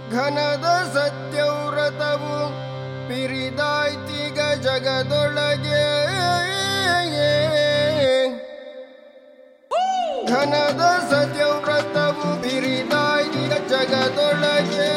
ಘನದ ಸತ್ಯವ್ರತವು ಪಿರಿದಾಯ್ತಿಗ ಜಗದೊಳಗೆ ಘನದ ಸತ್ಯವ್ರತವು ಪಿರಿದಾಯ್ತಿಗ ಜಗದೊಳಗೆ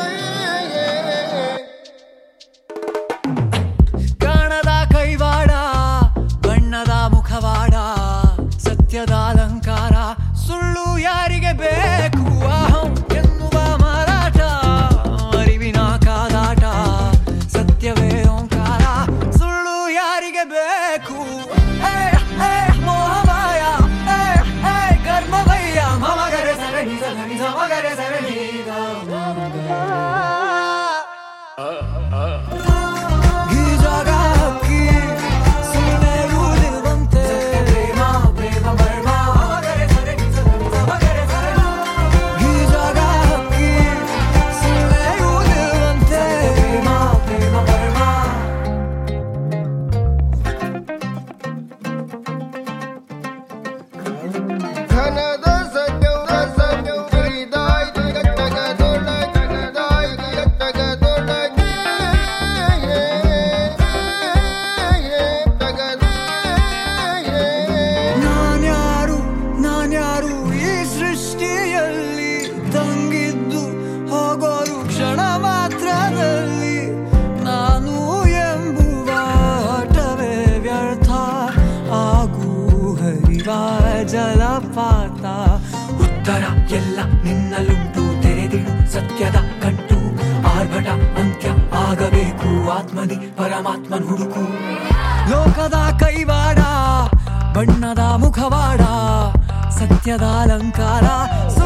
ಕಾಣದ ಕೈವಾಡ ಬಣ್ಣದ ಮುಖವಾಡ ಸತ್ಯದ ಅಲಂಕಾರ ಸುಳ್ಳು ಯಾರಿಗೆ ಬೇಕು ಅಹಂ ಎನ್ನುವ ಮಾರಾಟ ಅರಿವಿನ ಕಾದಾಟ ಸತ್ಯವೇ ಓಂಕಾರ ಸುಳ್ಳು ಯಾರಿಗೆ ಬೇಕು ಏ, ಏ, ಮೋಹಮಾಯ ಏ, ಏ, ಕರ್ಮವಯ್ಯ ಮಮಗರೆ ಸರಣಿ ಸರಣಿ ಸಮಗರೆ ಸರಣಿ ಈ ಜಾಗ ಹಕ್ಕಿ ಸುಮ್ಮನೆ ಉಳಿಯುವಂತೆ ಪ್ರೇಮ ಪ್ರೇಮ ಮರ್ಮ ಮಗರೆ ಸರಣಿ ಸರಣಿ ಸಮಗರೆ ಸರಣಿ ಈ ಜಾಗ ಹಕ್ಕಿ ಸುಮ್ಮನೆ ಉಳಿಯುವಂತೆ ಪ್ರೇಮ ಪ್ರೇಮ ಮರ್ಮ ಘನದ ಸತ್ಯವ್ರ ಸತ್ಯವು ಪಿರಿದಾಯ್ತಿಗ ಜಗದೊಳಗೆ ಘನದಾಯ್ತಿಗ ಜಗದೊಳಗೆ ಜಗದೊಳಗೆ ನಾನ್ಯಾರು ನಾನ್ಯಾರು ಈ ಸೃಷ್ಟಿಯಲ್ಲಿ ತಂಗಿದ್ದು ಹೋಗೋರು ಕ್ಷಣ ಮಾತ್ರದಲ್ಲಿ ನಾನು ಎಂಬುವ ಆಟವೇ ವ್ಯರ್ಥ ಆಗು ಹರಿವ ಜಲಪಾತ ಉತ್ತರ ಎಲ್ಲ ನಿನ್ನಲ್ಲುಂಟು ತೆರೆದಿಡು ಸತ್ಯದ ಕಟ್ಟು ಆರ್ಭಟ ಅಂತ್ಯ ಆಗಬೇಕು ಆತ್ಮದಿ ಪರಮಾತ್ಮನ್ ಹುಡುಕು ಲೋಕದ ಕೈವಾಡ ಬಣ್ಣದ ಮುಖವಾಡ ಸತ್ಯದ ಅಲಂಕಾರ